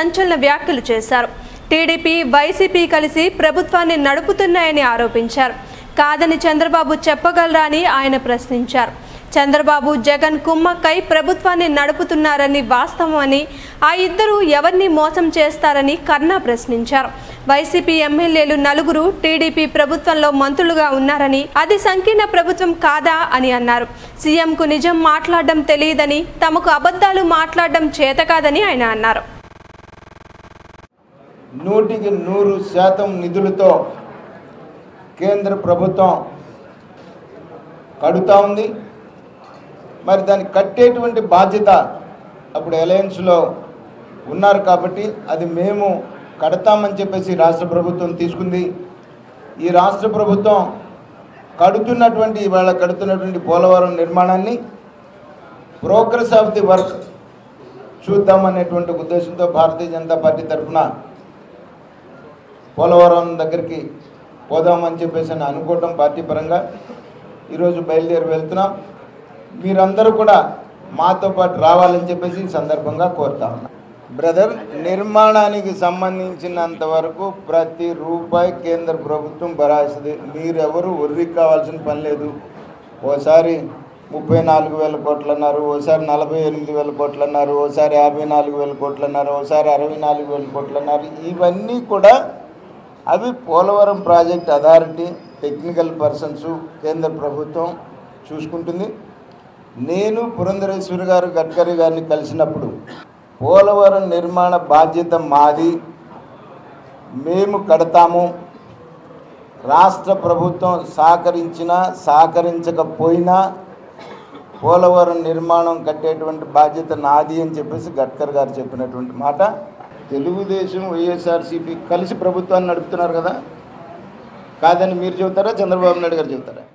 సంచలన వ్యాఖ్యలు చేశారు టీడీపీ వైసీపీ కలిసి ప్రభుత్వాన్ని నడుపుతున్నాయని ఆరోపించారు కాదని చంద్రబాబు చెప్పగలరా అని ఆయన ప్రశ్నించారు చంద్రబాబు జగన్ కుమ్మక్కై ప్రభుత్వాన్ని నడుపుతున్నారని వాస్తవమని ఆ ఇద్దరు ఎవరిని మోసం చేస్తారని కర్ణా ప్రశ్నించారు వైసీపీ ఎమ్మెల్యేలు నలుగురు టీడీపీ ప్రభుత్వంలో మంత్రులుగా ఉన్నారని అది సంకీర్ణ ప్రభుత్వం కాదా అని అన్నారు సీఎంకు నిజం మాట్లాడడం తెలియదని తమకు అబద్ధాలు మాట్లాడడం చేత కాదని ఆయన అన్నారు నూటికి నూరు శాతం నిధులతో కేంద్ర ప్రభుత్వం కడుతూ ఉంది మరి దాన్ని కట్టేటువంటి బాధ్యత అప్పుడు అలయన్స్లో ఉన్నారు కాబట్టి అది మేము కడతామని చెప్పేసి రాష్ట్ర ప్రభుత్వం తీసుకుంది ఈ రాష్ట్ర ప్రభుత్వం కడుతున్నటువంటి ఇవాళ కడుతున్నటువంటి పోలవరం నిర్మాణాన్ని ప్రోగ్రెస్ ఆఫ్ ది వర్క్ చూద్దామనేటువంటి ఉద్దేశంతో భారతీయ జనతా పార్టీ తరఫున పోలవరం దగ్గరికి పోదామని చెప్పేసి అని అనుకోవటం పార్టీ పరంగా ఈరోజు బయలుదేరి వెళ్తున్నాం మీరందరూ కూడా మాతో పాటు రావాలని చెప్పేసి ఈ సందర్భంగా కోరుతా ఉన్నాం బ్రదర్ నిర్మాణానికి సంబంధించినంత వరకు ప్రతి రూపాయి కేంద్ర ప్రభుత్వం భరాయిస్తుంది మీరెవరు ఒర్రి కావాల్సిన పని లేదు ఓసారి ముప్పై నాలుగు వేల కోట్లు అన్నారు ఓసారి నలభై ఎనిమిది వేల కోట్లు అన్నారు ఓసారి యాభై నాలుగు వేల కోట్లు అన్నారు ఓసారి అరవై నాలుగు వేల కోట్లు అన్నారు ఇవన్నీ కూడా అవి Polavaram project authority technical persons కేంద్ర ప్రభుత్వం చూసుకుంటుంది నేను పురంధరేశ్వరి గారు గడ్కరీ గారిని కలిసినప్పుడు పోలవరం నిర్మాణ బాధ్యత మాది మేము కడతాము రాష్ట్ర ప్రభుత్వం సహకరించినా సహకరించకపోయినా పోలవరం నిర్మాణం కట్టేటువంటి బాధ్యత నాది అని చెప్పేసి గడ్కర్ గారు చెప్పినటువంటి మాట తెలుగుదేశం వైఎస్ఆర్సీపీ కలిసి ప్రభుత్వాన్ని నడుపుతున్నారు కదా కాదని మీరు చెబుతారా చంద్రబాబు నాయుడు గారు చెబుతారా